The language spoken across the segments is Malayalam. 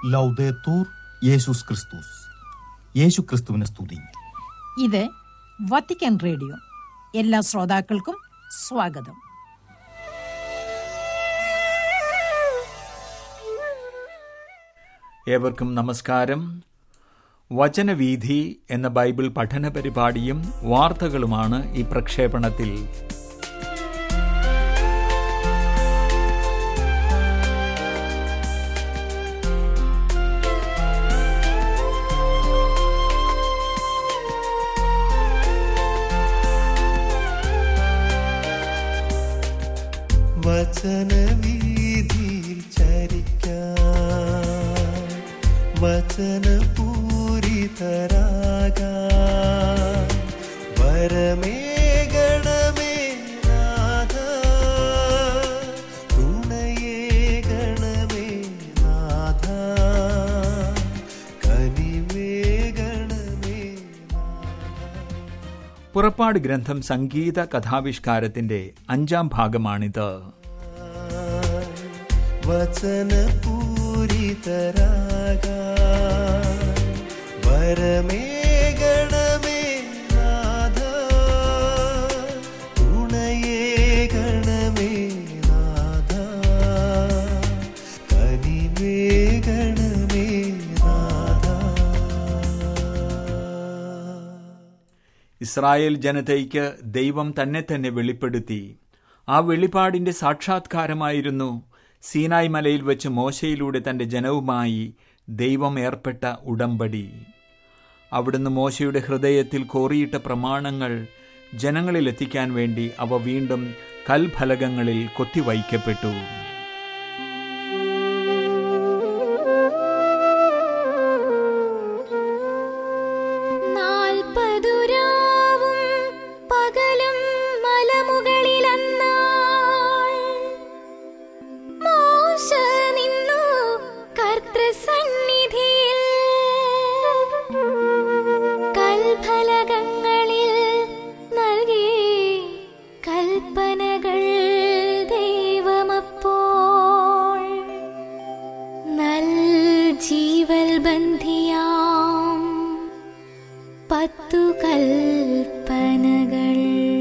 ലൗദേത്തൂർ യേശുസ് ക്രിസ്തുസ് യേശു ക്രിസ്തുവിനെ സ്തുതി ഇത് വത്തിക്കാൻ റേഡിയോ എല്ലാ ശ്രോതാക്കൾക്കും സ്വാഗതം ഏവർക്കും നമസ്കാരം വചനവീഥി എന്ന ബൈബിൾ പഠന പരിപാടിയും വാർത്തകളുമാണ് ഈ പ്രക്ഷേപണത്തിൽ വചനവീതിയിൽ ചരിക്കാൻ വചനപൂരിതരാകാൻ വരമേകണമേ നാഥ തുണയേകണമേ നാഥ കനിവേകണമേ നാഥ പുറപ്പാട് ഗ്രന്ഥം സംഗീത കഥാവിഷ്കാരത്തിന്റെ അഞ്ചാം ഭാഗമാണിത് വചനപൂരിതരാകാൻ വരമേകണമേ നാഥ തുണയേകണമേ നാഥ കനിവേകണമേ നാഥ ഇസ്രായേൽ ജനതയ്ക്ക് ദൈവം തന്നെ തന്നെ വെളിപ്പെടുത്തി ആ വെളിപാടിന്റെ സാക്ഷാത്കാരമായിരുന്നു സീനായ് മലയിൽ വെച്ച് മോശയിലൂടെ തന്റെ ജനവുമായി ദൈവം ഏർപ്പെട്ട ഉടമ്പടി അവിടുന്ന് മോശയുടെ ഹൃദയത്തിൽ കോറിയിട്ട പ്രമാണങ്ങൾ ജനങ്ങളിൽ എത്തിക്കാൻ വേണ്ടി അവ വീണ്ടും കൽഫലകങ്ങളിൽ കൊത്തിവയ്ക്കപ്പെട്ടു നാൽപ്പതുരാവും പകലും മലമുകളിലന്നാൾ മോശ നിന്നു കർത്തൃസന്നിധിയിൽ കൽഫലകങ്ങളിൽ നൽകി കൽപ്പനകൾ ദൈവമപ്പോൾ നൽ ജീവൽ ബന്ധിയാം പത്തു കൽപ്പനകൾ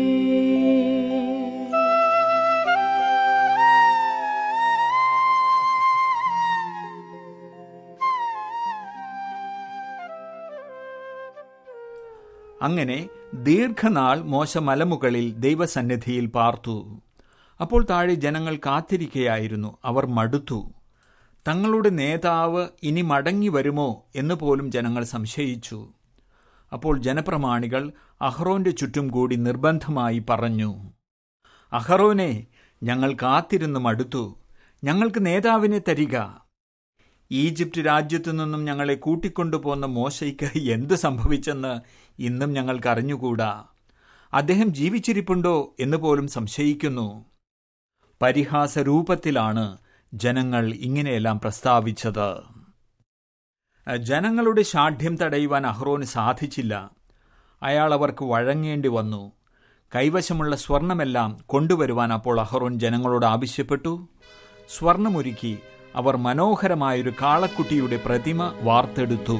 അങ്ങനെ ദീർഘനാൾ മോശ മലമുകളിൽ ദൈവസന്നിധിയിൽ പാർത്തു അപ്പോൾ താഴെ ജനങ്ങൾ കാത്തിരിക്കയായിരുന്നു അവർ മടുത്തു തങ്ങളുടെ നേതാവ് ഇനി മടങ്ങി വരുമോ എന്ന് പോലും ജനങ്ങൾ സംശയിച്ചു അപ്പോൾ ജനപ്രമാണികൾ അഹ്റോന്റെ ചുറ്റും കൂടി നിർബന്ധമായി പറഞ്ഞു അഹ്റോനെ ഞങ്ങൾ കാത്തിരുന്ന് മടുത്തു ഞങ്ങൾക്ക് നേതാവിനെ തരിക ഈജിപ്റ്റ് രാജ്യത്തു നിന്നും ഞങ്ങളെ കൂട്ടിക്കൊണ്ടുപോകുന്ന മോശയ്ക്ക് എന്ത് സംഭവിച്ചെന്ന് ഇന്നും ഞങ്ങൾക്ക് അറിഞ്ഞുകൂടാ അദ്ദേഹം ജീവിച്ചിരിപ്പുണ്ടോ എന്ന് പോലും സംശയിക്കുന്നു പരിഹാസ രൂപത്തിലാണ് ജനങ്ങൾ ഇങ്ങനെയെല്ലാം പ്രസ്താവിച്ചത് ജനങ്ങളുടെ ശാഠ്യം തടയുവാൻ അഹ്റോന് സാധിച്ചില്ല അയാൾ അവർക്ക് വഴങ്ങേണ്ടി വന്നു കൈവശമുള്ള സ്വർണമെല്ലാം കൊണ്ടുവരുവാൻ അപ്പോൾ അഹ്റോൻ ജനങ്ങളോട് ആവശ്യപ്പെട്ടു സ്വർണമൊരുക്കി അവർ മനോഹരമായൊരു കാളക്കുട്ടിയുടെ പ്രതിമ വാർത്തെടുത്തു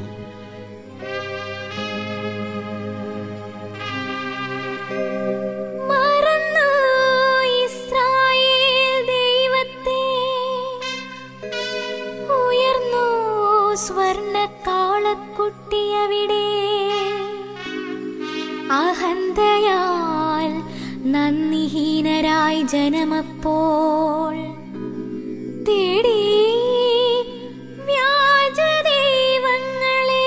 മറന്നു ഇസ്രായേൽ ദൈവത്തെ ഉയർന്നു സ്വർണ്ണ കാളക്കുട്ടിയവിടെ അഹന്തയാൽ നന്ദിഹീനരായി ജനമപ്പോൾ തേടി വ്യാജ ദൈവങ്ങളെ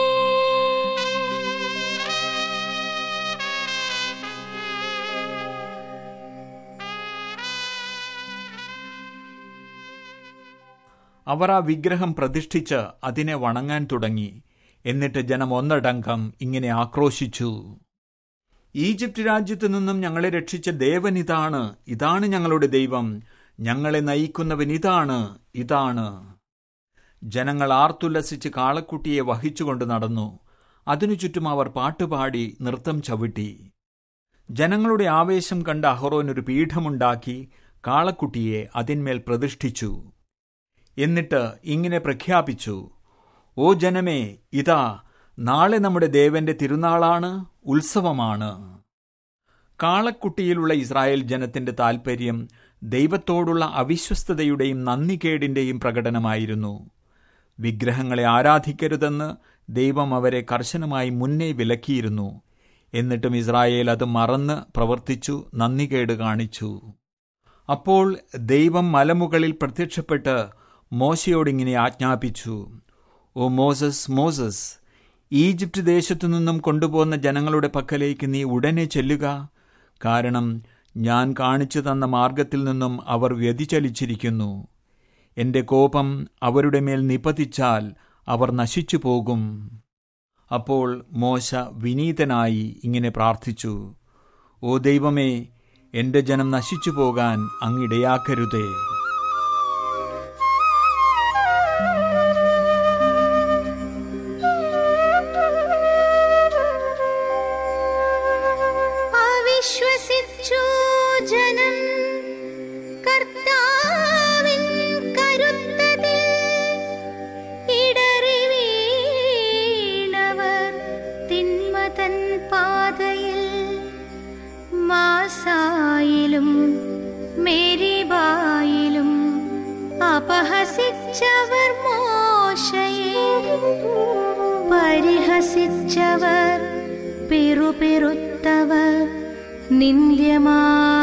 അവർ ആ വിഗ്രഹം പ്രതിഷ്ഠിച്ച് അതിനെ വണങ്ങാൻ തുടങ്ങി എന്നിട്ട് ജനം ഒന്നടങ്കം ഇങ്ങനെ ആക്രോശിച്ചു ഈജിപ്റ്റ് രാജ്യത്തു നിന്നും ഞങ്ങളെ രക്ഷിച്ച ദേവൻ ഇതാണ് ഇതാണ് ഞങ്ങളുടെ ദൈവം ഞങ്ങളെ നയിക്കുന്നവൻ ഇതാണ് ഇതാണ് ജനങ്ങൾ ആർത്തുല്ലസിച്ച് കാളക്കുട്ടിയെ വഹിച്ചുകൊണ്ട് നടന്നു അതിനു ചുറ്റും അവർ പാട്ടുപാടി നൃത്തം ചവിട്ടി ജനങ്ങളുടെ ആവേശം കണ്ട അഹ്റോൻ ഒരു പീഠമുണ്ടാക്കി കാളക്കുട്ടിയെ അതിന്മേൽ പ്രതിഷ്ഠിച്ചു എന്നിട്ട് ഇങ്ങനെ പ്രഖ്യാപിച്ചു ഓ ജനമേ ഇതാ നാളെ നമ്മുടെ ദേവന്റെ തിരുനാളാണ് ഉത്സവമാണ് കാളക്കുട്ടിയിലുള്ള ഇസ്രായേൽ ജനത്തിന്റെ താൽപ്പര്യം ദൈവത്തോടുള്ള അവിശ്വസ്തതയുടെയും നന്ദികേടിന്റെയും പ്രകടനമായിരുന്നു വിഗ്രഹങ്ങളെ ആരാധിക്കരുതെന്ന് ദൈവം അവരെ കർശനമായി മുന്നേ വിലക്കിയിരുന്നു എന്നിട്ടും ഇസ്രായേൽ അത് മറന്ന് പ്രവർത്തിച്ചു നന്ദികേട് കാണിച്ചു അപ്പോൾ ദൈവം മലമുകളിൽ പ്രത്യക്ഷപ്പെട്ട് മോശയോടിങ്ങനെ ആജ്ഞാപിച്ചു ഓ മോസസ് മോസസ് ഈജിപ്റ്റ് ദേശത്തു നിന്നും കൊണ്ടുപോകുന്ന ജനങ്ങളുടെ പക്കലേക്ക് നീ ഉടനെ ചെല്ലുക കാരണം ഞാൻ കാണിച്ചു തന്ന മാർഗത്തിൽ നിന്നും അവർ വ്യതിചലിച്ചിരിക്കുന്നു എന്റെ കോപം അവരുടെ മേൽ നിപതിച്ചാൽ അവർ നശിച്ചു പോകും അപ്പോൾ മോശ വിനീതനായി ഇങ്ങനെ പ്രാർത്ഥിച്ചു ഓ ദൈവമേ എന്റെ ജനം നശിച്ചു പോകാൻ അങ്ങിടയാക്കരുതേ അവിശ്വസിച്ചു ജനം കർത്താവിൻ കരുത്തതിൽ ഇടറി വീണവർ തിന്മതൻ പാതയിൽ മാസായിലും മേരിബായിലും അപഹസിച്ചവർ മോശയെ പരിഹസിച്ചവർ പിറുപിറുത്തവർ നിന്ദ്യമാ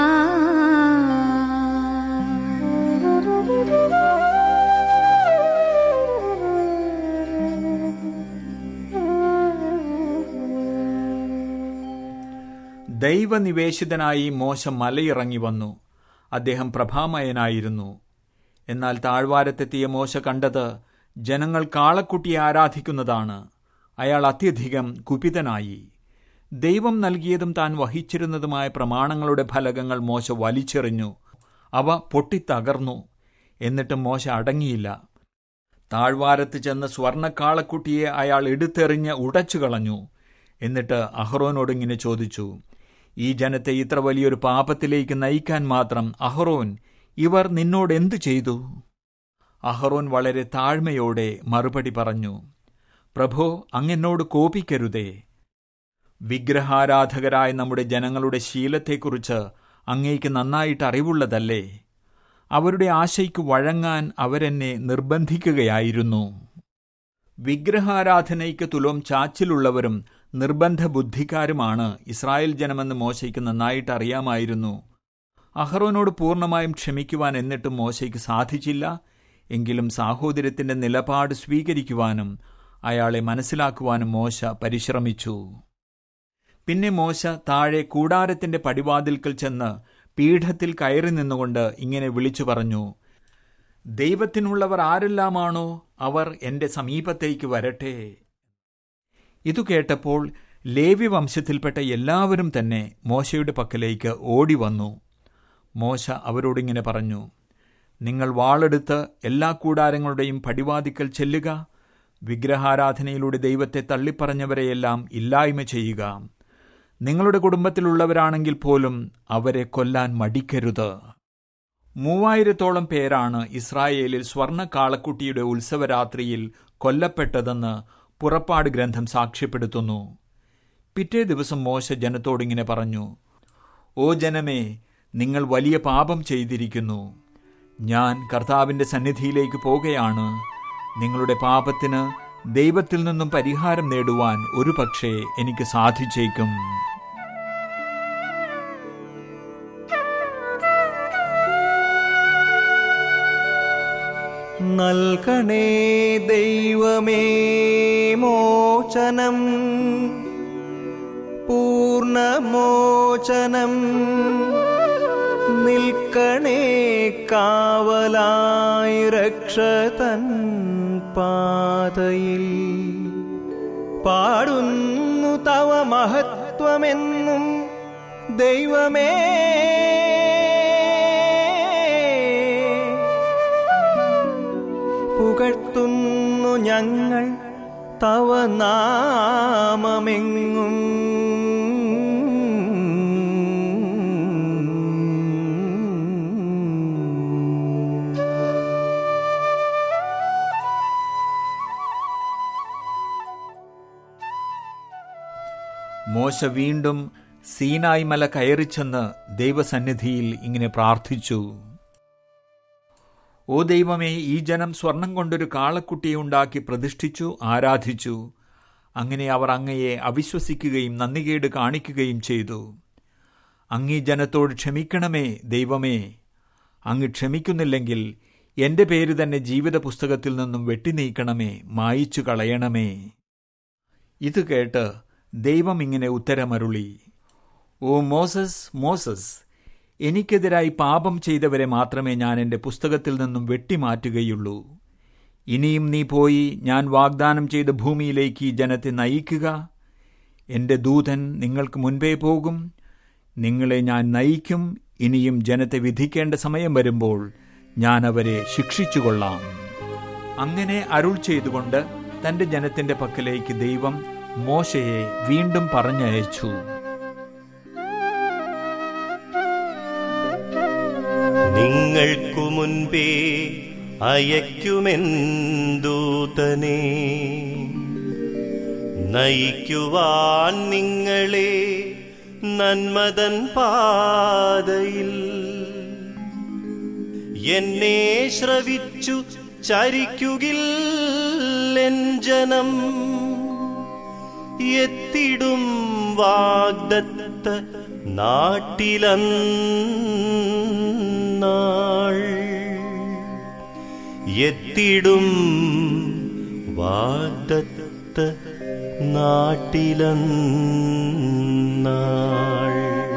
ദൈവനിവേശിതനായി മോശ മലയിറങ്ങി വന്നു അദ്ദേഹം പ്രഭാമയനായിരുന്നു എന്നാൽ താഴ്വാരത്തെത്തിയ മോശ കണ്ടത് ജനങ്ങൾ കാളക്കുട്ടിയെ ആരാധിക്കുന്നതാണ് അയാൾ അത്യധികം കുപിതനായി ദൈവം നൽകിയതും താൻ വഹിച്ചിരുന്നതുമായ പ്രമാണങ്ങളുടെ ഫലകങ്ങൾ മോശ വലിച്ചെറിഞ്ഞു അവ പൊട്ടിത്തകർന്നു എന്നിട്ടും മോശ അടങ്ങിയില്ല താഴ്വാരത്ത് ചെന്ന് സ്വർണ്ണക്കാളക്കുട്ടിയെ അയാൾ എടുത്തെറിഞ്ഞ് ഉടച്ചു കളഞ്ഞു എന്നിട്ട് അഹ്റോനോട് ഇങ്ങനെ ചോദിച്ചു ഈ ജനത്തെ ഇത്ര വലിയൊരു പാപത്തിലേക്ക് നയിക്കാൻ മാത്രം അഹ്റോൻ ഇവർ നിന്നോട് എന്തു ചെയ്തു അഹ്റോൻ വളരെ താഴ്മയോടെ മറുപടി പറഞ്ഞു പ്രഭോ അങ്ങെന്നോട് കോപിക്കരുതേ വിഗ്രഹാരാധകരായ നമ്മുടെ ജനങ്ങളുടെ ശീലത്തെക്കുറിച്ച് അങ്ങേക്ക് നന്നായിട്ട് അറിവുള്ളതല്ലേ അവരുടെ ആശയ്ക്ക് വഴങ്ങാൻ അവരെന്നെ നിർബന്ധിക്കുകയായിരുന്നു വിഗ്രഹാരാധനയ്ക്ക് തുലോം ചാച്ചിലുള്ളവരും നിർബന്ധ ബുദ്ധിക്കാരുമാണ് ഇസ്രായേൽ ജനമെന്ന് മോശയ്ക്ക് നന്നായിട്ട് അറിയാമായിരുന്നു അഹ്റോനോട് പൂർണ്ണമായും ക്ഷമിക്കുവാൻ എന്നിട്ടും മോശയ്ക്ക് സാധിച്ചില്ല എങ്കിലും സാഹോദര്യത്തിന്റെ നിലപാട് സ്വീകരിക്കുവാനും അയാളെ മനസ്സിലാക്കുവാനും മോശ പരിശ്രമിച്ചു പിന്നെ മോശ താഴെ കൂടാരത്തിന്റെ പടിവാതിൽക്കൽ ചെന്ന് പീഠത്തിൽ കയറി നിന്നുകൊണ്ട് ഇങ്ങനെ വിളിച്ചു പറഞ്ഞു ദൈവത്തിനുള്ളവർ ആരെല്ലാമാണോ അവർ എന്റെ സമീപത്തേക്ക് വരട്ടെ ഇതു കേട്ടപ്പോൾ ലേവി വംശത്തിൽപ്പെട്ട എല്ലാവരും തന്നെ മോശയുടെ പക്കലേക്ക് ഓടി വന്നു മോശ അവരോടിങ്ങനെ പറഞ്ഞു നിങ്ങൾ വാളെടുത്ത് എല്ലാ കൂടാരങ്ങളുടെയും പടിവാതിക്കൽ ചെല്ലുക വിഗ്രഹാരാധനയിലൂടെ ദൈവത്തെ തള്ളിപ്പറഞ്ഞവരെയെല്ലാം ഇല്ലായ്മ ചെയ്യുക നിങ്ങളുടെ കുടുംബത്തിലുള്ളവരാണെങ്കിൽ പോലും അവരെ കൊല്ലാൻ മടിക്കരുത് മൂവായിരത്തോളം പേരാണ് ഇസ്രായേലിൽ സ്വർണ്ണ കാളക്കുട്ടിയുടെ ഉത്സവരാത്രിയിൽ കൊല്ലപ്പെട്ടതെന്ന് പുറപ്പാട് ഗ്രന്ഥം സാക്ഷ്യപ്പെടുത്തുന്നു പിറ്റേ ദിവസം മോശ ജനത്തോടിങ്ങനെ പറഞ്ഞു ഓ ജനമേ നിങ്ങൾ വലിയ പാപം ചെയ്തിരിക്കുന്നു ഞാൻ കർത്താവിന്റെ സന്നിധിയിലേക്ക് പോകുകയാണ് നിങ്ങളുടെ പാപത്തിന് ദൈവത്തിൽ നിന്നും പരിഹാരം നേടുവാൻ ഒരു പക്ഷേ എനിക്ക് സാധിച്ചേക്കും നൽകണേ ദൈവമേ മോചനം പൂർണ്ണമോചനം നിൽക്കണേ കാവലായി രക്ഷതൻ പാതയിൽ പാടുന്നു തവ മഹത്വമെന്നും ദൈവമേ പുകഴ്ത്തുന്നു ഞങ്ങൾ തവ നാമമെങ്ങും മോശ വീണ്ടും സീനായി മല കയറിച്ചെന്ന് ദൈവസന്നിധിയിൽ ഇങ്ങനെ പ്രാർത്ഥിച്ചു ഓ ദൈവമേ ഈ ജനം സ്വർണം കൊണ്ടൊരു കാളക്കുട്ടിയെ ഉണ്ടാക്കി പ്രതിഷ്ഠിച്ചു ആരാധിച്ചു അങ്ങനെ അവർ അങ്ങയെ അവിശ്വസിക്കുകയും നന്ദികേട് കാണിക്കുകയും ചെയ്തു അങ്ങീ ജനത്തോട് ക്ഷമിക്കണമേ ദൈവമേ അങ്ങ് ക്ഷമിക്കുന്നില്ലെങ്കിൽ എന്റെ പേര് തന്നെ ജീവിത പുസ്തകത്തിൽ നിന്നും വെട്ടിനീക്കണമേ മായിച്ചു കളയണമേ ഇത് കേട്ട് ദൈവം ഇങ്ങനെ ഉത്തരമരുളി ഓ മോസസ് മോസസ് എനിക്കെതിരായി പാപം ചെയ്തവരെ മാത്രമേ ഞാൻ എൻ്റെ പുസ്തകത്തിൽ നിന്നും വെട്ടിമാറ്റുകയുള്ളൂ ഇനിയും നീ പോയി ഞാൻ വാഗ്ദാനം ചെയ്ത ഭൂമിയിലേക്ക് ഈ ജനത്തെ നയിക്കുക എൻ്റെ ദൂതൻ നിങ്ങൾക്ക് മുൻപേ പോകും നിങ്ങളെ ഞാൻ നയിക്കും ഇനിയും ജനത്തെ വിധിക്കേണ്ട സമയം വരുമ്പോൾ ഞാൻ അവരെ ശിക്ഷിച്ചുകൊള്ളാം അങ്ങനെ അരുൾ ചെയ്തുകൊണ്ട് തന്റെ ജനത്തിന്റെ പക്കലേക്ക് ദൈവം മോശയെ വീണ്ടും പറഞ്ഞയച്ചു നിങ്ങൾക്കു മുൻപേ അയക്കുമെന്തൂതനെ നയിക്കുവാൻ നിങ്ങളെ നന്മതൻ പാതയിൽ എന്നെ ശ്രവിച്ചു ചരിക്കുകിൽ എൻ ജനം എത്തിടും വാഗ്ദത്ത നാട്ടിലന്നാൾ എത്തിടും വാഗ്ദത്ത നാട്ടിലന്നാൾ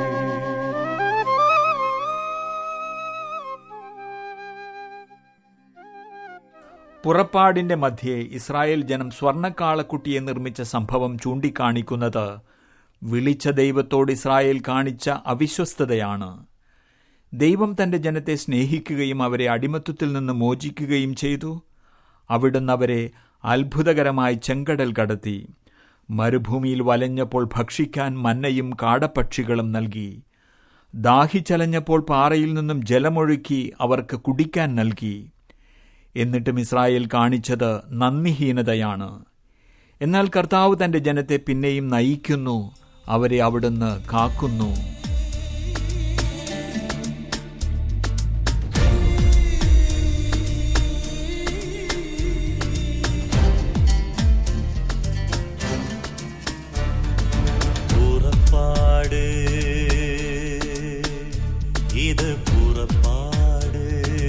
പുറപ്പാടിന്റെ മധ്യേ ഇസ്രായേൽ ജനം സ്വർണ്ണക്കാളക്കുട്ടിയെ നിർമ്മിച്ച സംഭവം ചൂണ്ടിക്കാണിക്കുന്നത് വിളിച്ച ദൈവത്തോട് ഇസ്രായേൽ കാണിച്ച അവിശ്വസ്തതയാണ് ദൈവം തന്റെ ജനത്തെ സ്നേഹിക്കുകയും അവരെ അടിമത്വത്തിൽ നിന്ന് മോചിക്കുകയും ചെയ്തു അവിടുന്ന് അവരെ അത്ഭുതകരമായി ചെങ്കടൽ കടത്തി മരുഭൂമിയിൽ വലഞ്ഞപ്പോൾ ഭക്ഷിക്കാൻ മന്നയും കാടപ്പക്ഷികളും നൽകി ദാഹിച്ചലഞ്ഞപ്പോൾ പാറയിൽ നിന്നും ജലമൊഴുക്കി അവർക്ക് കുടിക്കാൻ നൽകി എന്നിട്ടും ഇസ്രായേൽ കാണിച്ചത് നന്ദിഹീനതയാണ് എന്നാൽ കർത്താവ് തന്റെ ജനത്തെ പിന്നെയും നയിക്കുന്നു അവരെ അവിടുന്ന് കാക്കുന്നു പുറപ്പാട് ഇത് പുറപ്പാട്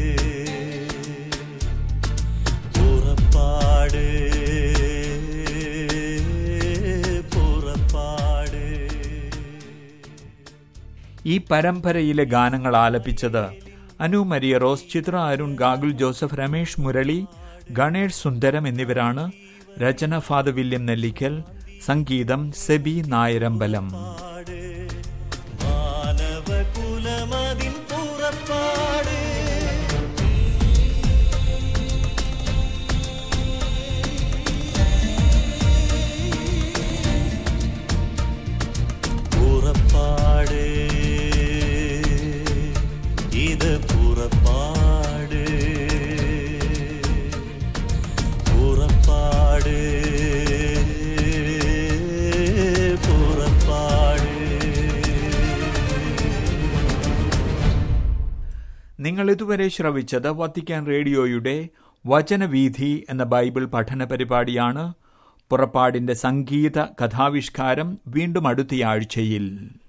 പുറപ്പാട് പുറപ്പാട് ഈ പരമ്പരയിലെ ഗാനങ്ങൾ ആലപിച്ചത് അനു മരിയ റോസ് ചിത്ര അരുൺ ഗാഗുൽ ജോസഫ് രമേഷ് മുരളി ഗണേഷ് സുന്ദരം എന്നിവരാണ് രചന ഫാദ വില്യം നെല്ലിക്കൽ സംഗീതം സെബി നായരമ്പലം മാനവകുലമതിൻ പുറപ്പാട് പുറപ്പാട് ഇത് പുറപ്പാട് പുറപ്പാട് പുറപ്പാട് നിങ്ങൾ ഇതുവരെ ശ്രവിച്ചത് വത്തിക്കാൻ റേഡിയോയുടെ വചനവീഥി എന്ന ബൈബിൾ പഠന പരിപാടിയാണ് പുറപ്പാടിന്റെ സംഗീത കഥാവിഷ്കാരം വീണ്ടും അടുത്തയാഴ്ചയിൽ